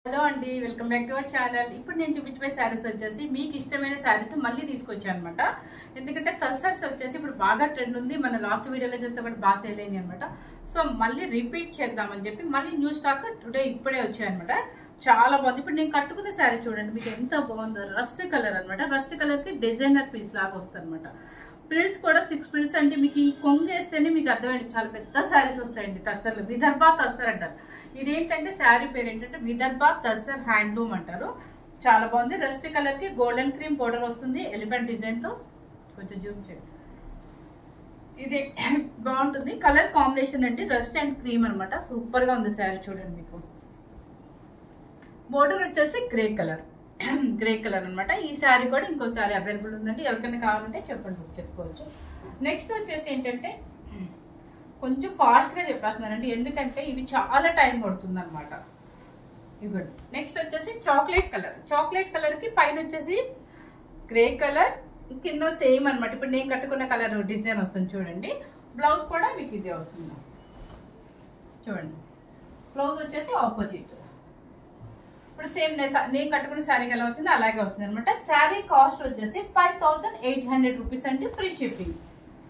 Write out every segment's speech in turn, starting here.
hello అండి welcome back to our channel ఇప్పుడు నేను చూపించే శారీస్ వచ్చేసి మీకు ఇష్టమైన శారీస్ మళ్ళీ తీసుకొచ్చాను అనమాట ఎందుకంటే టస్సర్స్ వచ్చేసి ఇప్పుడు బాగా ట్రెండ్ ఉంది మన లాస్ట్ వీడియోలో చూస్తే కూడా బాగా సేల్ అయింది అనమాట సో మళ్ళీ రిపీట్ చేద్దామని చెప్పి మళ్ళీ న్యూ స్టాక్ టుడే ఇప్పుడే వచ్చాయన్నమాట చాలా బాగుంది ఇప్పుడు నేను కట్టుకున్న శారీ చూడండి మీకు ఎంత బాగుందో రస్ట్ కలర్ అనమాట రస్ట్ కలర్ కి డిజైనర్ పీస్ లాగా వస్తుంది అనమాట ప్రిల్స్ కూడా సిక్స్ ప్రిల్స్ అంటే మీకు ఈ కొంగు వేస్తేనే మీకు అర్థమైంది చాలా పెద్ద శారీస్ వస్తాయండి తస్సర్లు విదర్భ తస్సర్ అంటారు ఇదేంటంటే శారీ పేరు ఏంటంటే విదర్భ తస్సర్ హ్యాండ్లూమ్ అంటారు చాలా బాగుంది రస్ట్ కలర్ కి గోల్డెన్ క్రీమ్ బోర్డర్ వస్తుంది ఎలిఫెంట్ డిజైన్ తో కొంచెం జూమ్ చేయండి ఇది బాగుంటుంది కలర్ కాంబినేషన్ అండి రస్ట్ అండ్ క్రీమ్ అనమాట సూపర్ గా ఉంది శారీ చూడండి మీకు బోర్డర్ వచ్చేసి గ్రే కలర్ గ్రే కలర్ అనమాట ఈ శారీ కూడా ఇంకో శారీ అవైలబుల్ ఉందండి ఎవరికైనా కావాలంటే చెప్పండి బుక్ చేసుకోవచ్చు నెక్స్ట్ వచ్చేసి ఏంటంటే కొంచెం ఫాస్ట్గా చెప్పేస్తున్నానండి ఎందుకంటే ఇవి చాలా టైం పడుతుంది అనమాట ఇవ్వండి నెక్స్ట్ వచ్చేసి చాక్లెట్ కలర్ చాక్లెట్ కలర్కి పైన వచ్చేసి గ్రే కలర్ కింద సేమ్ అనమాట ఇప్పుడు నేను కట్టుకున్న కలర్ డిజైన్ వస్తుంది చూడండి బ్లౌజ్ కూడా మీకు ఇదే వస్తుంది చూడండి బ్లౌజ్ వచ్చేసి ఆపోజిట్ ఇప్పుడు సేమ్ నేను కట్టుకున్న శారీ ఎలా వచ్చిందో అలాగే వస్తుంది అనమాట శారీ కాస్ట్ వచ్చేసి five thousand eight hundred rupees అంటే ఫ్రీ షిప్పింగ్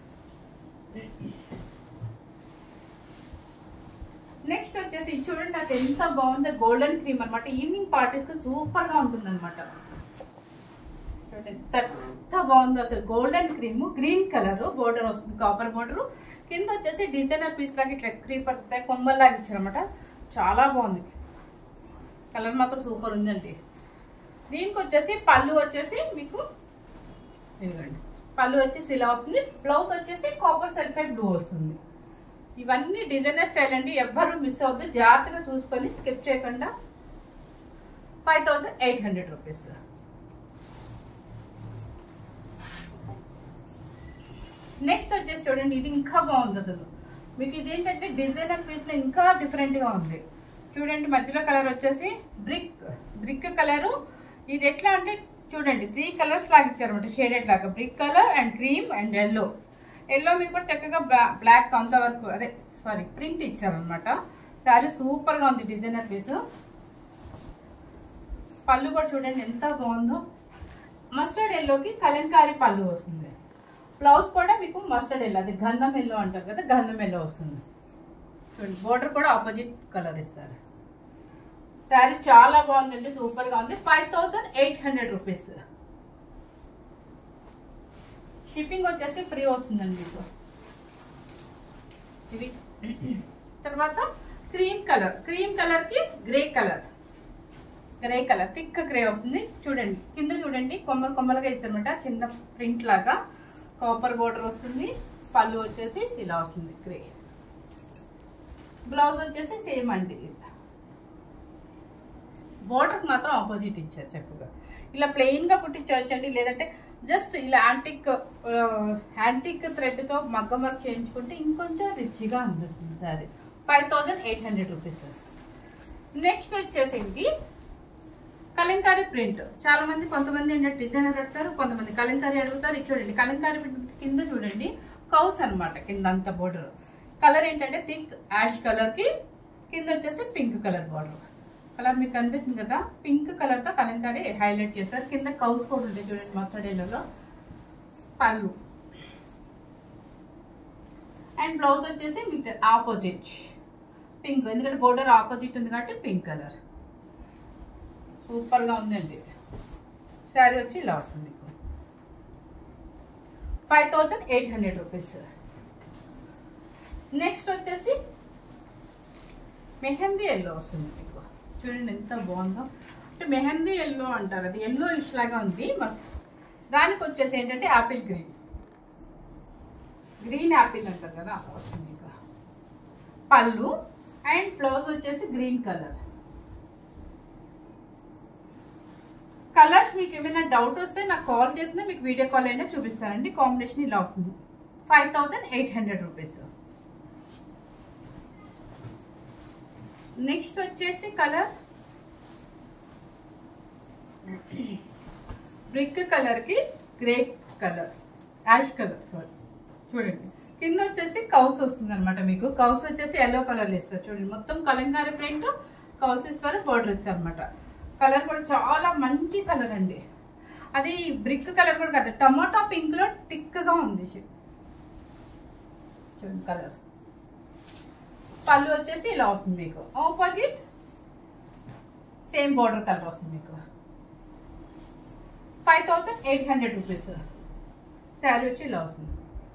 నెక్స్ట్ వచ్చేసి ఇది చూడండి నాకు ఎంత బాగుందో గోల్డెన్ క్రీమ్ అనమాట ఈవినింగ్ పార్టీస్ కి సూపర్ గా ఉంటుంది అనమాట చూడండి ఎంత ఎంత బాగుందో అసలు golden cream green colour border వస్తుంది కాపర్ బోర్డర్ కింద వచ్చేసి డిజైనర్ పీస్ లాగా ఇట్లా క్రీపర్ కొమ్మల్లాగా ఇచ్చారనమాట చాలా బాగుంది కలర్ మాత్రం సూపర్ ఉందండి దీనికి వచ్చేసి పళ్ళు వచ్చేసి మీకు ఇదిగోండి పళ్ళు వచ్చేసి ఇలా వస్తుంది బ్లౌజ్ వచ్చేసి కాపర్ సల్ఫైడ్ బ్లూ వస్తుంది ఇవన్నీ డిజైనర్ స్టైల్ అండి ఎవ్వరు మిస్ అవ్వద్దు జాగ్రత్తగా చూసుకొని స్కిప్ చేయకుండా five thousand eight hundred rupees next వచ్చేసి చూడండి ఇది ఇంకా బాగుంది అసలు మీకు ఇదేంటంటే డిజైనర్ పీస్లో ఇంకా డిఫరెంట్గా ఉంది చూడండి మధ్యలో కలర్ వచ్చేసి బ్రిక్ బ్రిక్ కలరు ఇది ఎట్లా అంటే చూడండి త్రీ కలర్స్ లాగా ఇచ్చారనమాట షేడెడ్ లాగా brick colour and cream and yellow yellow మీకు కూడా చక్కగా బ్లాక్ అంతవరకు అదే సారీ ప్రింట్ ఇచ్చారనమాట శారీ సూపర్గా ఉంది డిజైనర్ పీస్ పళ్ళు కూడా చూడండి ఎంత బాగుందో మస్టర్డ్ ఎల్లోకి కలంకారీ పళ్ళు వస్తుంది బ్లౌజ్ కూడా మీకు మస్టర్డ్ ఎల్లో అది గంధం ఎల్లో అంటారు కదా గంధం ఎల్లో వస్తుంది చూడండి బోర్డర్ కూడా ఆపోజిట్ కలర్ ఇస్తారు శారీ చాలా బాగుందండి సూపర్గా ఉంది five thousand eight hundred rupees shipping వచ్చేసి ఫ్రీ వస్తుందండి మీకు ఇవి తర్వాత క్రీమ్ కలర్ క్రీమ్ కలర్ కి grey colour grey colour thick grey వస్తుంది చూడండి కింద చూడండి కొమ్మలు కొమ్మలుగా ఇస్తారనమాట చిన్న ప్రింట్ లాగా కాపర్ బోర్డర్ వస్తుంది పళ్ళు వచ్చేసి ఇలా వస్తుంది గ్రే బ్లౌజ్ వచ్చేసి సేమ్ అండి బోర్డర్ మాత్రం ఆపోజిట్ ఇచ్చారు చక్కగా ఇలా ప్లెయిన్గా కుట్టించవచ్చండి లేదంటే జస్ట్ ఇలా యాంటిక్ యాంటిక్ థ్రెడ్తో మగ్గం వర్క్ చేయించుకుంటే ఇంకొంచెం రిచ్గా అనిపిస్తుంది sari five thousand eight hundred rupees next వచ్చేసింది కలంకారీ ప్రింట్ చాలా మంది కొంతమంది ఏంటంటే డిజైనర్ అడుగుతారు కొంతమంది కలంకారీ అడుగుతారు ఇది చూడండి కలంకారీ ప్రింట్ కింద చూడండి కౌస్ అనమాట కింద అంత బోర్డర్ కలర్ ఏంటంటే థిక్ యాష్ కలర్ కి కింద వచ్చేసి పింక్ కలర్ బార్డర్ కలర్ మీకు కనిపిస్తుంది కదా పింక్ కలర్ తో కలంకారీ హైలైట్ చేశారు కింద కౌస్ కూడా ఉంటాయి చూడండి మస్టర్డ్ ఎల్లోలో పళ్ళు అండ్ బ్లౌజ్ వచ్చేసి మీకు ఆపోజిట్ పింక్ ఎందుకంటే బోర్డర్ ఆపోజిట్ ఉంది కాబట్టి పింక్ కలర్ సూపర్గా ఉందండి శారీ వచ్చి ఇలా వస్తుంది మీకు five thousand eight hundred rupees next వచ్చేసి మెహందీ ఎల్లో వస్తుంది మీకు చూడండి ఎంత బాగుందో అంటే మెహందీ ఎల్లో అంటారు అది ఎల్లో ఇష్ లాగా ఉంది మస్త్ దానికి వచ్చేసి ఏంటంటే యాపిల్ గ్రీన్ గ్రీన్ యాపిల్ అంటారు కదా అలా వస్తుంది ఇంకా పళ్ళు అండ్ బ్లౌజ్ వచ్చేసి గ్రీన్ కలర్ కలర్స్ మీకు ఏమైనా డౌట్ వస్తే నాకు కాల్ చేసినా మీకు వీడియో కాల్ అయినా చూపిస్తానండి కాంబినేషన్ ఇలా వస్తుంది five thousand eight hundred rupees next వచ్చేసి కలర్ బ్రిక్ కలర్కి grey colour ash colour sari చూడండి కింద వచ్చేసి కౌస్ వస్తుంది అనమాట మీకు కౌస్ వచ్చేసి ఎల్లో కలర్ ఇస్తారు చూడండి మొత్తం కలంకారీ ప్రింట్ కౌసెస్ ద్వారా బోర్డర్ ఇస్తారు అనమాట కలర్ కూడా చాలా మంచి కలర్ అండి అది బ్రిక్ కలర్ కూడా కాదు టమాటా పింక్ లో టిక్ గా ఉంది చూడండి కలర్ పళ్ళు వచ్చేసి ఇలా వస్తుంది మీకు ఆపోజిట్ సేమ్ బార్డర్ కలర్ వస్తుంది మీకు five thousand eight hundred rupees sari వచ్చి ఇలా వస్తుంది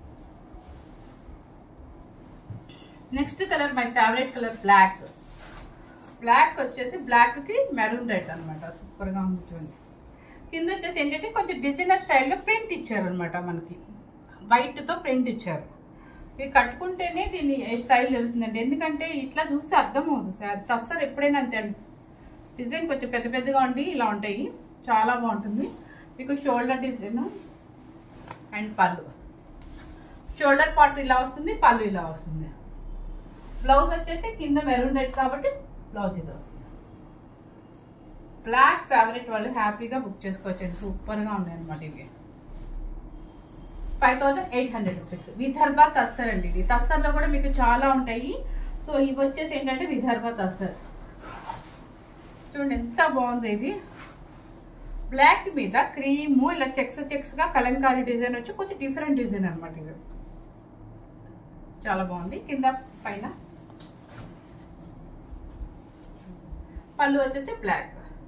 next colour my favourite colour black black వచ్చేసి బ్లాక్ కి మెరూన్ రెడ్ అనమాట సూపర్ గా ఉంది చూడండి కింద వచ్చేసి ఏంటంటే కొంచెం డిజైనర్ స్టైల్లో ప్రింట్ ఇచ్చారు అనమాట మనకి వైట్ తో ప్రింట్ ఇచ్చారు ఇది కట్టుకుంటేనే దీని స్టైల్ తెలుస్తుందండి ఎందుకంటే ఇట్లా చూస్తే అర్థం అవుతుంది సార్ తస్సర్ ఎప్పుడైనా అంతే అండి డిజైన్ కొంచెం పెద్ద పెద్దగా ఉండి ఇలా ఉంటాయి చాలా బాగుంటుంది మీకు షోల్డర్ డిజైన్ అండ్ పళ్ళు షోల్డర్ పార్ట్ ఇలా వస్తుంది పళ్ళు ఇలా వస్తుంది బ్లౌజ్ వచ్చేసి కింద మెరూన్ రెడ్ కాబట్టి బ్లౌజ్ ఇది వస్తుంది బ్లాక్ ఫేవరెట్ వాళ్ళు హ్యాపీగా బుక్ చేసుకోవచ్చండి సూపర్గా ఉన్నాయి అనమాట ఇవి five thousand eight hundred rupees Vidarbha tussar అండి ఇది తస్సర్లో కూడా మీకు చాలా ఉంటాయి సో ఇవి వచ్చేసి ఏంటంటే విదర్భ తస్సర్ చూడండి ఎంత బాగుంది ఇది బ్లాక్ మీద క్రీమ్ ఇలా చెక్స్ చెక్స్ గా కలంకారీ డిజైన్ వచ్చి కొంచెం డిఫరెంట్ డిజైన్ అనమాట ఇది చాలా బాగుంది కింద పైన పళ్ళు వచ్చేసి బ్లాక్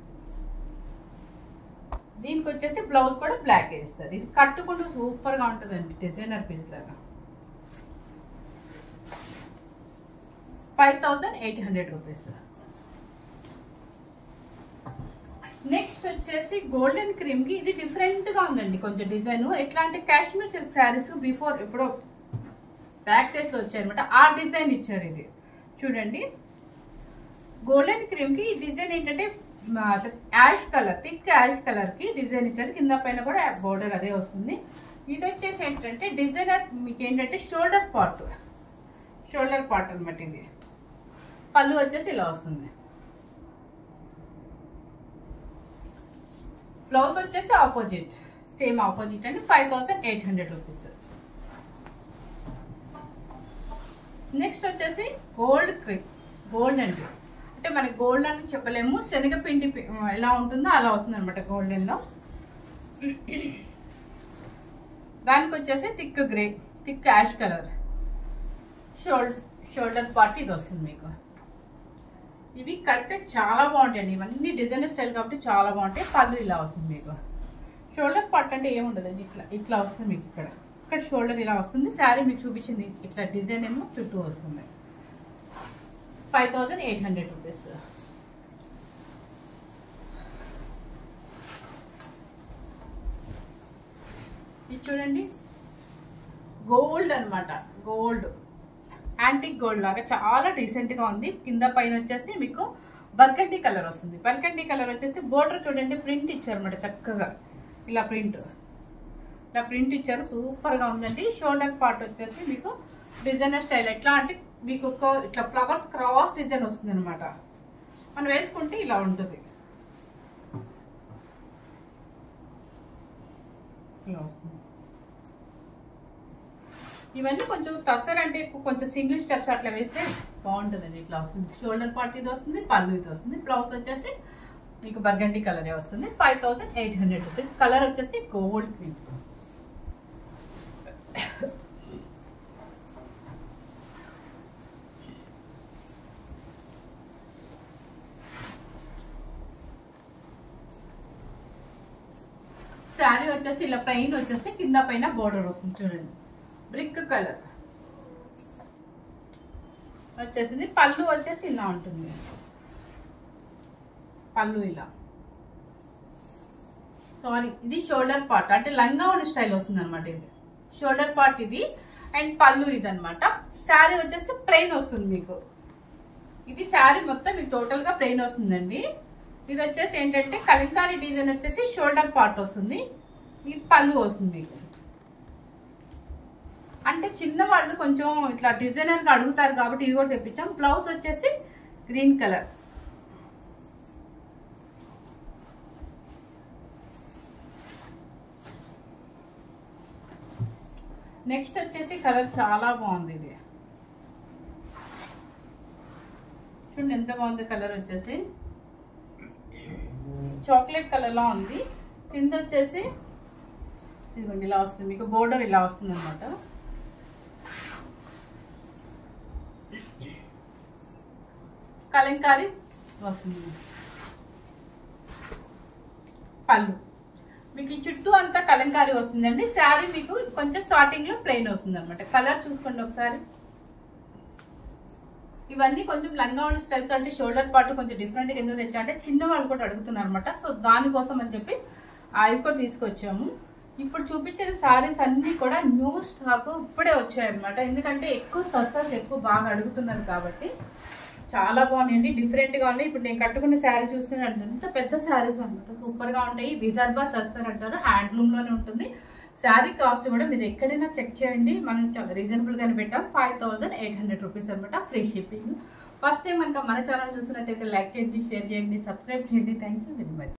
దీనికి వచ్చేసి బ్లౌజ్ కూడా బ్లాక్ వేస్తారు ఇది కట్టుకుంటూ సూపర్ గా ఉంటుందండి డిజైనర్ పీస్ లాగా five thousand eight hundred rupees next వచ్చేసి గోల్డెన్ క్రీమ్ కి ఇది డిఫరెంట్ గా ఉందండి కొంచెం డిజైన్ ఎట్లా అంటే కాశ్మీర్ సిల్క్ శారీస్ బిఫోర్ ఎప్పుడో బ్యాక్ డేస్ లో వచ్చాయన్నమాట ఆ డిజైన్ ఇచ్చారు ఇది చూడండి గోల్డెన్ క్రీమ్ కి ఈ డిజైన్ ఏంటంటే ash colour thick ash colour కి డిజైన్ ఇచ్చారు కింద పైన కూడా బోర్డర్ అదే వస్తుంది ఇది వచ్చేసి ఏంటంటే డిజైనర్ మీకు ఏంటంటే షోల్డర్ పార్ట్ షోల్డర్ పార్ట్ అనమాట ఇది పళ్ళు వచ్చేసి ఇలా వస్తుంది బ్లౌజ్ వచ్చేసి ఆపోజిట్ సేమ్ ఆపోజిట్ అండి five thousand eight hundred rupees next వచ్చేసి గోల్డ్ క్రీమ్ గోల్డ్ అండి అంటే మనకి గోల్డ్ అని చెప్పలేము శనగపిండి పి- ఎలా ఉంటుందో అలా వస్తుంది అనమాట గోల్డెన్లో దానికి వచ్చేసి thick grey thick ash colour shoulder shoulder part ఇది వస్తుంది మీకు ఇవి కడితే చాలా బాగుంటాయండి ఇవన్నీ డిజైనర్ స్టైల్ కాబట్టి చాలా బాగుంటాయి పళ్ళు ఇలా వస్తుంది మీకు షోల్డర్ పార్ట్ అంటే ఏముండదండి ఇట్లా ఇట్లా వస్తుంది మీకు ఇక్కడ ఇక్కడ షోల్డర్ ఇలా వస్తుంది శారీ మీకు చూపించింది ఇట్లా డిజైన్ ఏమో చుట్టూ వస్తుంది five thousand eight hundred rupees ఇది చూడండి గోల్డ్ అన్నమాట గోల్డ్ యాంటిక్ గోల్డ్ లాగా చాలా డీసెంట్ గా ఉంది కింద పైన వచ్చేసి మీకు బర్గండి కలర్ వస్తుంది బర్గండి కలర్ వచ్చేసి బోర్డర్ చూడండి ప్రింట్ ఇచ్చారు అనమాట చక్కగా ఇలా ప్రింట్ ఇలా ప్రింట్ ఇచ్చారు సూపర్ గా ఉందండి షోల్డర్ పార్ట్ వచ్చేసి మీకు డిజైనర్ స్టైల్ ఎట్లా అంటే మీకు ఒక ఇట్లా ఫ్లవర్స్ క్రాస్ డిజైన్ వస్తుంది అనమాట మనం వేసుకుంటే ఇలా ఉంటుంది ఇలా వస్తుంది ఇవన్నీ కొంచెం టసర్ అంటే ఎక్కువ కొంచెం సింగిల్ స్టెప్స్ అట్లా వేస్తే బాగుంటుందండి ఇట్లా వస్తుంది షోల్డర్ పార్ట్ ఇది వస్తుంది పళ్ళు ఇది వస్తుంది బ్లౌజ్ వచ్చేసి మీకు బర్గండి కలరే వస్తుంది five thousand eight hundred rupees colour వచ్చేసి గోల్డ్ పింక్ శారీ వచ్చేసి ఇలా ప్లెయిన్ వచ్చేసి కింద పైన బోర్డర్ వస్తుంది చూడండి బ్రిక్ కలర్ వచ్చేసింది పళ్ళు వచ్చేసి ఇలా ఉంటుంది పళ్ళు ఇలా సారీ ఇది షోల్డర్ పార్ట్ అంటే లంగా ఉన్న స్టైల్ వస్తుంది అనమాట ఇది షోల్డర్ పార్ట్ ఇది అండ్ పళ్ళు ఇది అనమాట శారీ వచ్చేసి ప్లెయిన్ వస్తుంది మీకు ఇది శారీ మొత్తం మీకు టోటల్ గా ప్లెయిన్ వస్తుందండి ఇది వచ్చేసి ఏంటంటే కలంకారీ డిజైన్ వచ్చేసి షోల్డర్ పార్ట్ వస్తుంది ఇది పళ్ళు వస్తుంది మీకు అంటే చిన్న వాళ్ళు కొంచెం ఇట్లా డిజైనర్ గా అడుగుతారు కాబట్టి ఇది కూడా తెప్పించాం బ్లౌజ్ వచ్చేసి గ్రీన్ కలర్ నెక్స్ట్ వచ్చేసి కలర్ చాలా బాగుంది ఇది చూడండి ఎంత బాగుంది కలర్ వచ్చేసి చాక్లెట్ కలర్ లా ఉంది కింద వచ్చేసి ఇదిగోండి ఇలా వస్తుంది మీకు బోర్డర్ ఇలా వస్తుంది అనమాట కలంకారీ వస్తుంది పళ్ళు మీకు ఈ చుట్టూ అంతా కలంకారీ వస్తుందండి శారీ మీకు కొంచెం స్టార్టింగ్ లో ప్లెయిన్ వస్తుంది అనమాట కలర్ చూసుకోండి ఒకసారి ఇవన్నీ కొంచెం లంగా స్టైల్స్ అంటే షోల్డర్ పార్ట్ కొంచెం డిఫరెంట్ గా ఎందుకు తెచ్చా అంటే చిన్న వాళ్ళు కూడా అడుగుతున్నారు అనమాట సో దానికోసం అని చెప్పి అవి కూడా తీసుకొచ్చాము ఇప్పుడు చూపించిన సారీస్ అన్ని కూడా న్యూ స్టాక్ ఇప్పుడే వచ్చాయన్నమాట ఎందుకంటే ఎక్కువ తసర్స్ ఎక్కువ బాగా అడుగుతున్నారు కాబట్టి చాలా బాగున్నాయండి డిఫరెంట్ గా ఉన్నాయి ఇప్పుడు నేను కట్టుకున్న శారీ చూస్తే ఎంత పెద్ద శారీస్ అనమాట సూపర్ గా ఉంటాయి విదర్భ తస్సర్ అంటారు హ్యాండ్లూమ్ లోనే ఉంటుంది శారీ కాస్ట్ కూడా మీరు ఎక్కడైనా చెక్ చేయండి మనం చాలా రీజనబుల్ గానే పెట్టాం five thousand eight hundred rupees అనమాట ఫ్రీ షిప్పింగ్ ఫస్ట్ టైం కనుక మన ఛానల్ చూస్తున్నట్టయితే లైక్ చేయండి షేర్ చేయండి సబ్స్క్రైబ్ చేయండి థ్యాంక్ యూ వెరీ మచ్